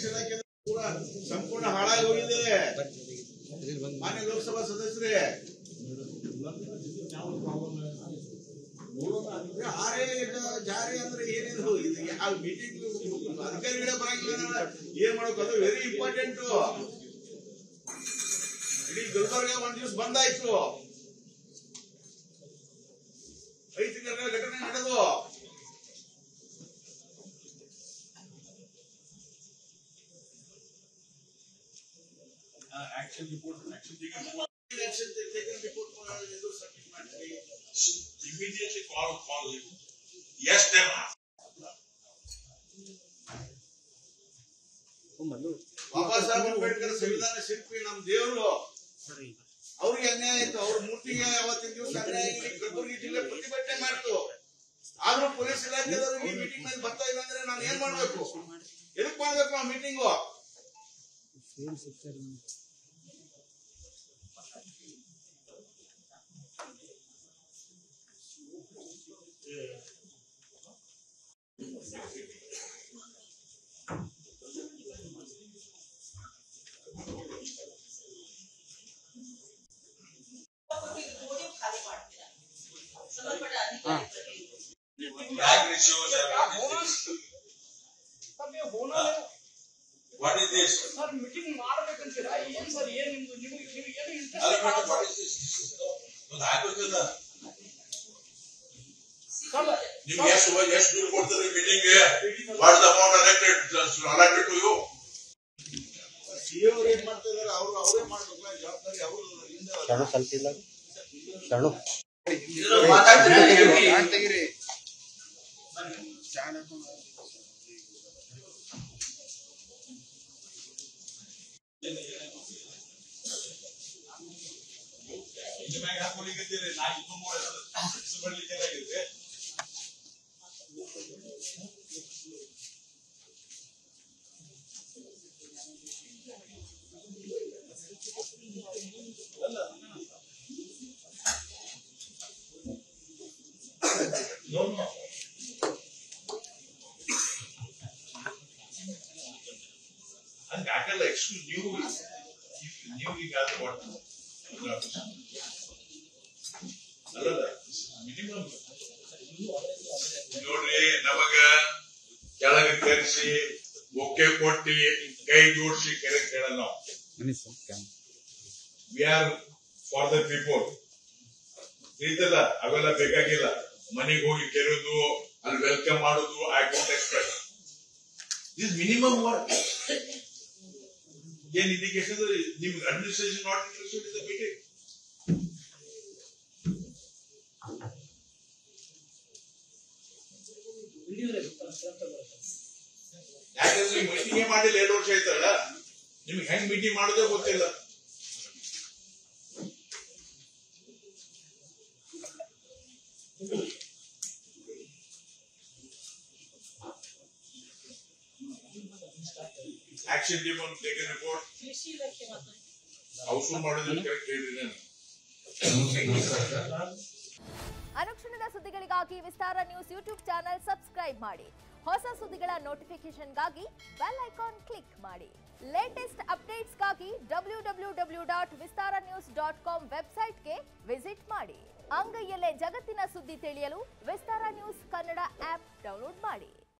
Police ಇಲಾಖೆ ಪೂರ ಸಂಪೂರ್ಣ ಹಾಳಾಗಿ ಹೋಗಿದೆ ಮಾನ್ಯ ಲೋಕಸಭಾ ಸದಸ್ಯರೇ ಆರೇ ಜಾರಿ ಅಂದ್ರೆ ಏನಿದು ಇದು ಯಾವ ಮೀಟಿಂಗ್ ಅಧಿಕಾರಿಗಳೇ ಬರಂಗಿಲ್ಲ ಅಂದ್ರೆ ಏನ್ ಮಾಡೋದು ಅದು ವೆರಿ ಇಂಪಾರ್ಟೆಂಟ್ ಇಡೀ ಗುಲ್ಬರ್ಗ ಒಂದ್ ದಿವಸ ಬಂದಾಯ್ತು ರೈತರ ಘಟನೆ ನಡೆದು action report, action taken, Action taken report ಇದು submit ಮಾಡ್ತೀವಿ. immediately call, call him. Yes, then. ಬಾಬಾ ಸಾಹೇಬ್ ಅಂಬೇಡ್ಕರ್ ಸಂವಿಧಾನ ಶಿಲ್ಪಿ ನಮ್ ದೇವರು ಅವ್ರಿಗೆ ಅನ್ಯಾಯ ಆಯ್ತು ಅವ್ರ ಮೂರ್ತಿಗೆ ಅವತ್ತಿನ ದಿವಸ ಅನ್ಯಾಯ ಆಗಿ ಕಲಬುರಗಿ ಜಿಲ್ಲೆ ಪ್ರತಿಭಟನೆ ಮಾಡ್ತು ಆದ್ರೂ ಪೊಲೀಸ್ ಇಲಾಖೆದವರು ಈ ಮೀಟಿಂಗ್ ನಲ್ಲಿ ಬರ್ತಾ ಇಲ್ಲ ಅಂದ್ರೆ ನಾನು ಏನ್ ಮಾಡ್ಬೇಕು ಎದಕ್ ಮಾಡ್ಬೇಕು ಆ meeting Bag ratio, sir, what is this? What is this? Sir meeting ಮಾಡ್ಬೇಕಂತೀರಾ ಏನ್ ಸರ್ ಏನ್ ನಿಮ್ದು ನಿಮ್ಗೆ ನಿಮ್ಗೆ ಏನು ಅಲ್ಲ, but interest what is this? ಒಂದು ಆಗ್ಬೇಕಲ್ಲ. ನಿಮ್ಗೆ ಎಷ್ಟು ಎಷ್ಟು ದುಡ್ಡು ಕೊಡ್ತಾರೆ meeting what the amount allocated allocated to you CA ಅವ್ರು ಏನ್ ಮಾಡ್ತಾ ಇದಾರೆ ಅವ್ರು ಅವರೇ ಮಾಡ್ಬೇಕಲ್ಲ ಜವಾಬ್ದಾರಿ ಅವರು ಶರಣು ಸ್ವಲ್ಪ ಇಲ್ಲ ಶರಣು ಇದ್ರ ಮ್ಯಾಗ ಹಾಕೊಳಿಕತ್ತೀರಿ ನಾ ಇದು ಮೂರು ಬರ್ಲಿಕ್ಕೆ ಏನಾಗಿದೆ No, no. ಹಂಗ ಹಾಕಲ್ಲ ಎಷ್ಟು ನೀವು ನೀವು ಈಗ ವಾಟ್ ಅಲ್ಲಲ್ಲ ಮಿನಿಮಮ್ ನೋಡ್ರಿ ನಮಗ ಕೆಳಗ ಕರೆಸಿ ಒಕ್ಕೆ ಕೊಟ್ಟಿ ಕೈ ಜೋಡಿಸಿ ಕೆರೆ ಕೇಳಲ್ಲ ನಾವು we are for the people ತಿಳಿತಲ್ಲ ಅವೆಲ್ಲ ಬೇಕಾಗಿಲ್ಲ ಮನೆಗೆ ಹೋಗಿ ಕೆರೆದು ಅಲ್ಲಿ ವೆಲ್ಕಮ್ ಮಾಡೋದು I don't expect this minimum work ಏನ್ ಇಂಡಿಕೇಶನ್ ನಿಮ್ಗೆ administration not interested in the meeting ಯಾಕಂದ್ರೆ ನೀವು ಮೀಟಿಂಗೇ ಮಾಡಿಲ್ಲ ಎರಡು ವರ್ಷ ಆಯ್ತಲ್ಲ ನಿಮ್ಗೆ ಹೆಂಗ್ ಮೀಟಿಂಗ್ ಮಾಡೋದೇ ಗೊತ್ತಿಲ್ಲ ಆಕ್ಷನ್ ಟೀಮ್ ಒಂದು ಟೇಕನ್ ರಿಪೋರ್ಟ್ ಔಷಧ ಮಾಡೋದು ಕರೆಕ್ಟ್ ಹೇಳ್ರಿ ನಾನು ಅನುಕ್ಷಣದ ಸುದ್ದಿಗಳಿಗಾಗಿ Vistara news YouTube channel subscribe ಮಾಡಿ ಹೊಸ ಸುದ್ದಿಗಳ ನೋಟಿಫಿಕೇಶನ್ಗಾಗಿ ಬೆಲ್ ಐಕಾನ್ ಕ್ಲಿಕ್ ಮಾಡಿ ಲೇಟೆಸ್ಟ್ ಅಪ್ಡೇಟ್ಸ್ಗಾಗಿ W W W dot Vistara news dot com ವೆಬ್ಸೈಟ್ಗೆ ವಿಸಿಟ್ ಮಾಡಿ ಅಂಗೈಯಲ್ಲೇ ಜಗತ್ತಿನ ಸುದ್ದಿ ತಿಳಿಯಲು Vistara news Kannada app download ಮಾಡಿ